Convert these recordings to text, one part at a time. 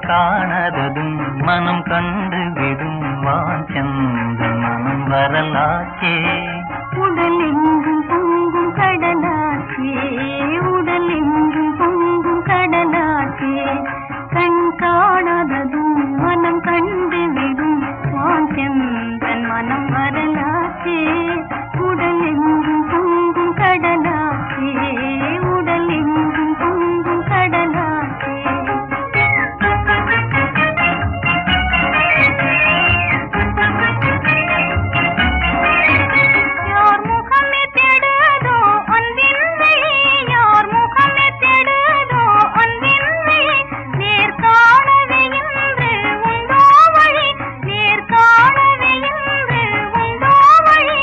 காணாததும் மனம் கண்டு விடும் வாஞ்சந்த மனம் வரலாச்சே உடலெங்கும் பொங்கும் கடலாச்சே உடலெங்கும் பொங்கும் கடலாச்சே கண் காணாததும் மனம் கண்டு விடும் வாஞ்சந்தன் மனம் வரலாச்சே உடலெங்கும் பொங்கும் கடலாச்சே உடலெங்கும் பொங்கும் கடலாச்சே யார் முகமே தேடுதோ அன்பின்மை யார் முகமே தேடுதோ அன்பின்மை நேர் காணவே இன்று உண்டோ வழி நேர் காணவே இன்று உண்டோ வழி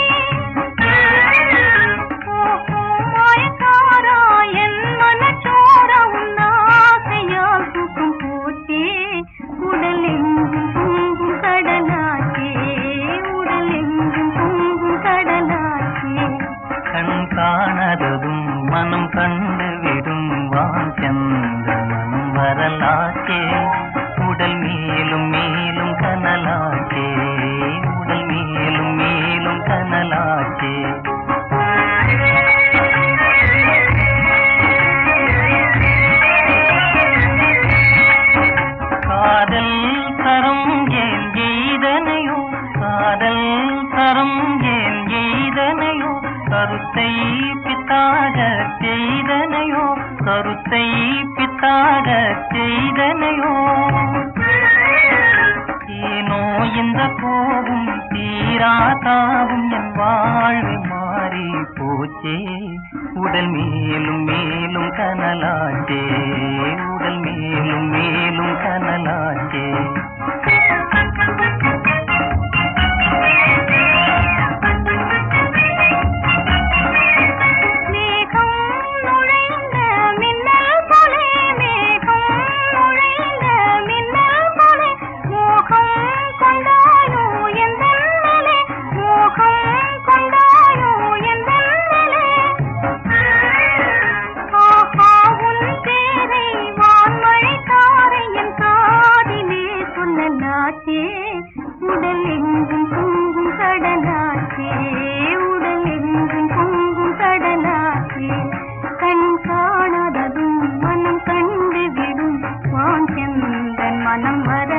ஓஹோ மாயக்காரா என் மனச்சோர உன் ஆசையால் தூக்கம் போச்சே உடலெங்கும் பொங்கும் கடலாச்சே உடலெங்கும் பொங்கும் கடலாச்சே கண் காணாததும் மனம் கண்டு விடும் வாஞ்சந்த மனம் வரலாச்சே உடல் மேலும் மேலும் கனலாச்சே உடல் மேலும் மேலும் கனலாச்சே காதல் தரம் ஏன் எய்தனையோ காதல் தரம் ஏன் எய்தனையோ கருத்தை பித்தாக செய்தனையோ கருத்தை பித்தாக செய்தனையோ ஏனோ இந்த கோபம் தீராதாவும் என் வாழ்வு மாறி போச்சே உடல் மேலும் மேலும் கனலாச்சே உடல் மேலும் மேலும் கனலாச்சே மேகம் நுழைந்த மின்னல் போலே மேகம் நுழைந்த மின்னல் போலே மோகம் கொண்டாயோ எந்தன் மேலே மோகம் கொண்டாயோ எந்தன் மேலே ஆஹா உன் பேரை வான்மழை தாரை என் காதிலே சொல்லலாச்சே உடல் எங்கும் பொங்கும் கடலாச்சே உடல் எங்கும் பொங்கும் கடலாச்சே கண் காணாததும் மனம் கண்டு விடும் வாஞ்சந்தன் மனம் வர